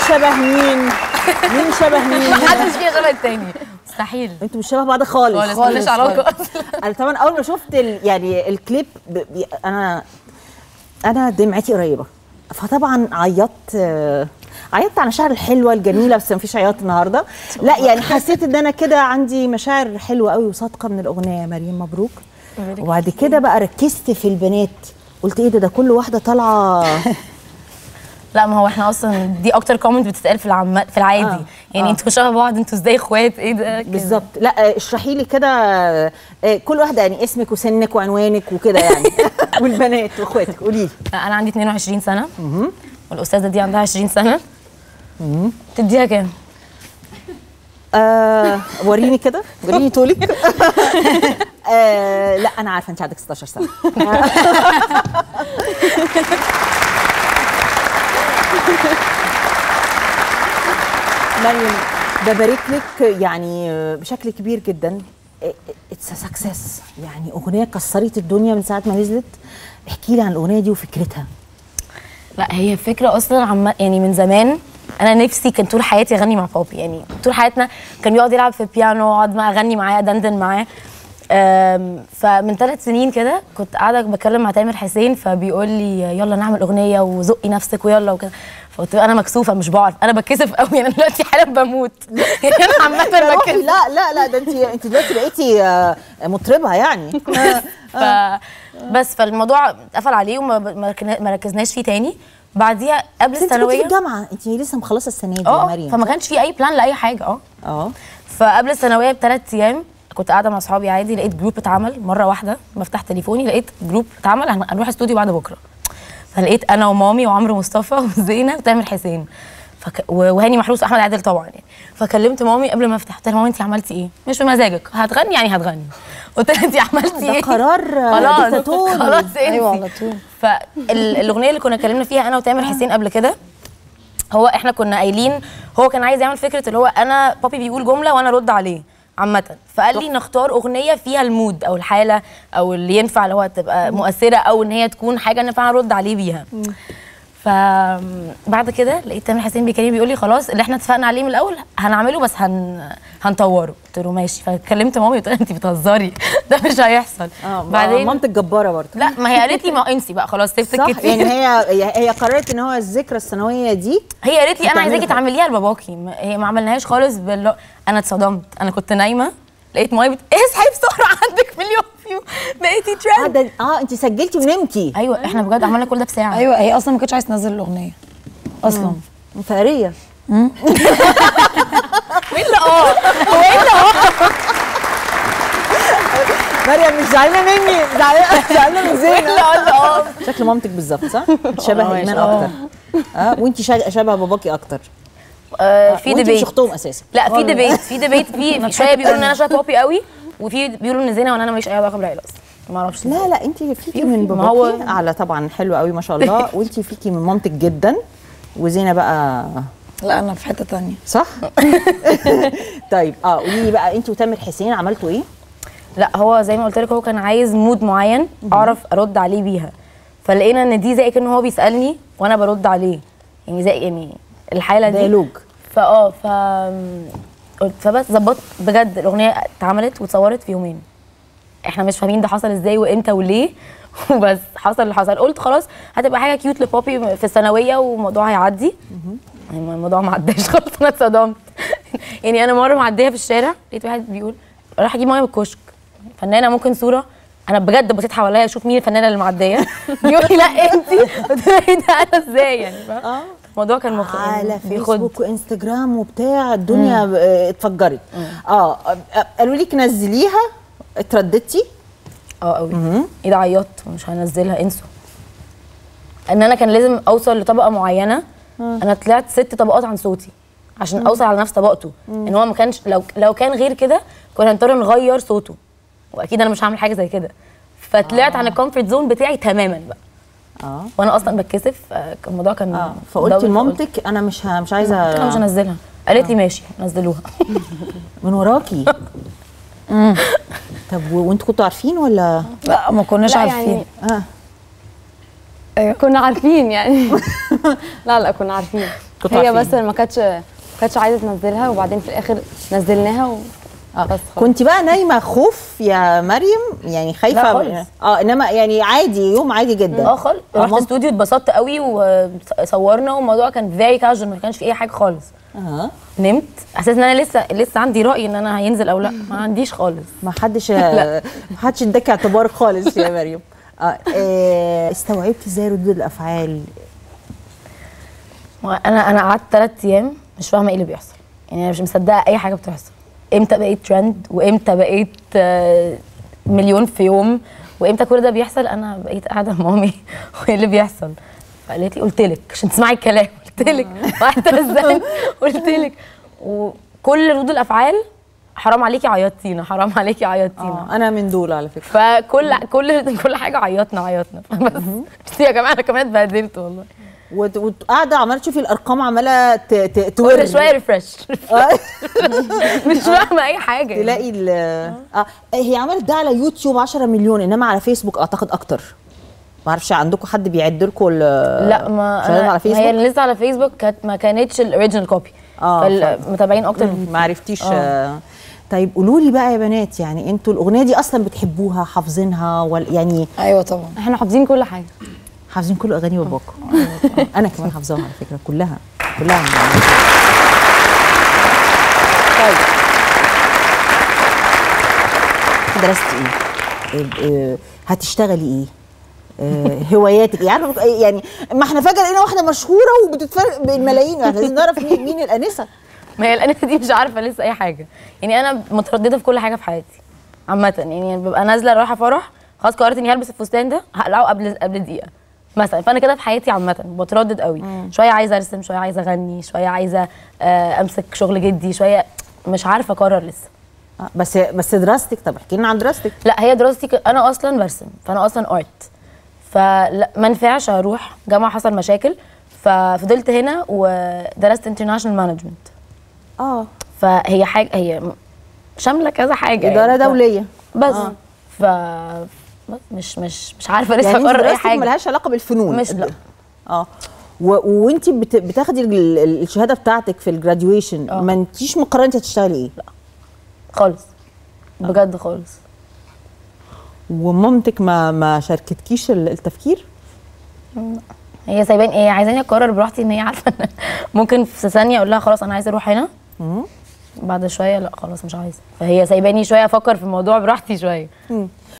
شبه مين مين شبه مين محدش فيها شبه التاني مستحيل انتوا مش شبه بعض خالص خالص ماليش علاقه اصلا انا طبعا اول ما شفت ال... يعني الكليب ب... ب... انا انا دمعتي قريبه فطبعا عيطت آه، عيطت على المشاعر الحلوه الجميله بس مفيش عياط النهارده لا يعني حسيت ان انا كده عندي مشاعر حلوه قوي وصادقه من الاغنيه يا مريم مبروك وبعد كده بقى ركزت في البنات قلت ايه ده ده كل واحده طالعه لا ما هو احنا اصلا دي اكتر كومنت بتتقال في العم في العادي آه. يعني آه. انتوا شبه بعض انتوا ازاي اخوات ايه ده كده. بالظبط لا آه، اشرحي لي كده آه، كل واحده يعني اسمك وسنك وعنوانك وكده يعني والبنات واخواتك قولي لي انا عندي 22 سنه والاستاذه دي عندها 20 سنه تديها كام آه وريني كده وريني طولك آه لا انا عارفه انت عندك 16 سنه مريم ببارك لك يعني بشكل كبير جدا اتس سكسس يعني اغنيه كسرت الدنيا من ساعه ما نزلت احكي لي عن الاغنيه دي وفكرتها لا هي فكره اصلا عم يعني من زمان انا نفسي كان طول حياتي اغني مع بابي يعني طول حياتنا كان بيقعد يلعب في البيانو اقعد معاه اغني معاه ادندن معاه أم، فمن ثلاث سنين كده كنت قاعده بتكلم مع تامر حسين فبيقول لي يلا نعمل اغنيه وزقي نفسك ويلا وكده فقلت له انا مكسوفه مش بعرف انا بتكسف قوي انا دلوقتي حالا بموت يعني انا يا عامه روحي بتكسف لا لا لا ده انت انت دلوقتي بقيتي آه، مطربه يعني ف بس فالموضوع اتقفل عليه وما ما ركنا- ما ركزناش فيه تاني بعديها قبل بس انت كنت في الثانويه الجامعه انت لسه مخلصه السنه دي يا اه مريم فما كانش في اي بلان لاي حاجه اه اه فقبل الثانويه بثلاث ايام كنت قاعده مع اصحابي عادي لقيت جروب اتعمل مره واحده بفتح تليفوني لقيت جروب اتعمل هن- هنروح استوديو بعد بكره فلقيت انا ومامي وعمرو مصطفى وزينه وتامر حسين فك... و- وهاني محروس واحمد عادل طبعا يعني فكلمت مامي قبل ما افتح قلت لها مامي انت عملتي ايه؟ مش بمزاجك هتغني يعني هتغني قلت لها انت عملتي ده ايه؟ قرار آه، خلاص ديكتاتوري. خلاص انسي أيوة على طول. فالاغنيه اللي كنا اتكلمنا فيها انا وتامر حسين قبل كده هو احنا كنا قايلين هو كان عايز يعمل فكره اللي هو انا بابي بيقول جمله وانا ارد عليه عامه فقال لي نختار اغنيه فيها المود او الحاله او اللي ينفع اللي هو تبقى مؤثره او ان هي تكون حاجه ينفع ارد عليه بيها فبعد كده لقيت تامر حسين بيكلمني بيقول لي خلاص اللي احنا اتفقنا عليه من الاول هنعمله بس هن هنطوره قلت له ماشي فكلمت مامي قلت لها انت بتهزري ده مش هيحصل اه بعدين مامتك جباره برضه لا ما هي قالت لي ما انسي بقى خلاص سبتك صح كتير يعني هي هي- هي قررت ان هو الذكرى الثانويه دي هي قالت لي انا هتعملها عايزاكي حاجة. تعمليها لباباكي ما- هي ما عملناهاش خالص بال انا اتصدمت انا كنت نايمه لقيت ماي بت... اصحي بسرعه عندك مليون فيو بقيتي اه ترند ده اه انت سجلتي ونمتي ايوه احنا بجد عملنا كل ده في ساعه ايوه هي اصلا ما كانتش عايزه تنزل الاغنيه اصلا فقريه مين اللي اه هو ايه اللي اه مريم مش زعلانه مني زعلانه زعلانه من ايه اللي زينه اه اللي اه شكل مامتك بالظبط صح شبه آه، ايمان آه. اكتر اه وانت شا- شبه باباكي اكتر آه، في وانت مش ديبيت اختهم اساسا لا في ديبيت في ديبيت في في شويه بيقولوا ان انا شبه بابي قوي وفي بيقولوا ان زينه وانا انا ماليش اي علاقه بالعيله اصلا ما اعرفش لا لا انت فيكي من ما هو- باباكي اعلى طبعا حلو قوي ما شاء الله وانت فيكي من مامتك جدا وزينه بقى لا انا في حته تانية صح طيب اه قولي لي بقى انت وتامر حسين عملتوا ايه لا هو زي ما قلت لك هو كان عايز مود معين اعرف ارد عليه بيها فلقينا ان دي زي كانه هو بيسالني وانا برد عليه يعني زي يعني الحاله دي ديالوج فاه ف قلت فبس ظبطت بجد الاغنيه اتعملت واتصورت في يومين احنا مش فاهمين ده حصل ازاي وامتى وليه وبس حصل اللي حصل قلت خلاص هتبقى حاجه كيوت لبابي في الثانويه والموضوع هيعدي يعني الموضوع ما عداش خالص انا اتصدمت يعني انا مره معديه في الشارع لقيت واحد بيقول راح اجيب ميه من الكشك فنانه ممكن صوره انا بجد بصيت حواليا اشوف مين الفنانه اللي معديه بيقول لي لا انت قلت له ايه ده انا ازاي يعني فاهم؟ اه الموضوع كان مخ... على بيخد. فيسبوك وانستجرام وبتاع الدنيا آه، اتفجرت اه آه، قالوا لك نزليها اترددتي اه قوي ايه ده عيطت مش هنزلها انسوا ان انا كان لازم اوصل لطبقه معينه انا طلعت ست طبقات عن صوتي عشان اوصل على نفس طبقته ان هو ما كانش لو لو كان غير كده كنا هنضطر نغير صوته واكيد انا مش هعمل حاجه زي كده فطلعت عن الكومفورت زون بتاعي تماما بقى اه وانا اصلا بتكسف آه، كان الموضوع كان اه فقلتي دبل، لمامتك انا مش ه- مش فقلت انا مش عايزه هنزلها قالت لي ماشي نزلوها من وراكي طب و- وانتوا كنتوا عارفين ولا لا ما كناش لا عارفين اه يعني كنا عارفين يعني لا لا كنا عارفين كنتوا هي عارفين. بس اللي ما كانتش ما كانتش عايزه تنزلها وبعدين في الاخر نزلناها و... اه بس خلاص. كنت بقى نايمه خوف يا مريم يعني خايفه لا خالص. اه انما يعني عادي يوم عادي جدا اه خالص رحت مام- استوديو اتبسطت قوي وصورنا والموضوع كان فيري كاجوال ما كانش في اي حاجه خالص اه نمت اساس ان انا لسه لسه عندي راي ان انا هينزل او لا ما عنديش خالص ما حدش ما حدش اداك اعتبارك خالص يا مريم اه آه، استوعبتي ازاي ردود الافعال انا انا قعدت ثلاث ايام مش فاهمه ايه اللي بيحصل يعني انا مش مصدقه اي حاجه بتحصل امتى بقيت ترند وامتى بقيت آه، مليون في يوم وامتى كل ده بيحصل انا بقيت قاعده مع مامي وايه اللي بيحصل فقالت لي قلت لك عشان تسمعي الكلام قلت لك واحده ازاي قلت لك وكل ردود الافعال حرام عليكي عيطتينا حرام عليكي عيطتينا اه انا من دول على فكره فكل كل كل حاجه عيطنا عيطنا بس بس يا جماعه انا كمان اتبهدلت والله وت- وقاعده عماله تشوفي الارقام عماله ت- ت- توري كل شويه ريفرش آه، مش فاهمه اي حاجه تلاقي ال اه هي عملت ده على يوتيوب 10 مليون انما على فيسبوك اعتقد اكتر ما اعرفش عندكم حد بيعد لكم لا ما شغالين أنا على فيسبوك هي اللي لسه على فيسبوك كانت ما كانتش الاوريجينال كوبي آه، فالمتابعين اكتر ما عرفتيش آه. طيب قولوا لي بقى يا بنات يعني انتوا الاغنيه دي اصلا بتحبوها حافظينها ولا يعني ايوه طبعا احنا حافظين كل حاجه حافظين كل اغاني باباكم انا كمان حافظاها على فكره كلها كلها طيب درستي ايه؟ إيه- إيه، هتشتغلي ايه؟ آه، هواياتك ايه عارفه يعني ما احنا فجاه لقينا واحده مشهوره وبتتفرق بالملايين احنا لازم نعرف مين مين الانسه ما هي الانسه دي مش عارفه لسه اي حاجه يعني انا متردده في كل حاجه في حياتي عامه يعني ببقى نازله رايحه فرح خلاص قررت اني هلبس الفستان ده هقلعه قبل قبل دقيقه مثلا فانا كده في حياتي عامه بتردد قوي شويه عايزه ارسم شويه عايزه اغني شويه عايزه آه، امسك شغل جدي شويه مش عارفه اقرر لسه آه، بس بس دراستك طب احكي لنا عن دراستك لا هي دراستي ك- انا اصلا برسم فانا اصلا ارت فلا ما ينفعش اروح جامعه حصل مشاكل ففضلت هنا ودرست انترناشونال مانجمنت اه فهي حاجه هي م- شامله كذا حاجه اداره يعني. ف- دوليه بس آه. ف بس مش مش مش عارفه لسه يعني انت اقرر اي دراستك حاجه ملهاش علاقه بالفنون مش لا. اه و- وانت بت- بتاخدي ال- ال- الشهاده بتاعتك في الجراديويشن آه. ما انتيش مقرره انت هتشتغلي ايه خالص بجد خالص ومامتك ما ما شاركتكيش ال- التفكير هي سايباني ايه عايزاني اقرر براحتي ان هي عارفه ان ممكن في ثانيه اقول لها خلاص انا عايزه اروح هنا بعد شويه لا خلاص مش عايزه فهي سايباني شويه افكر في الموضوع براحتي شويه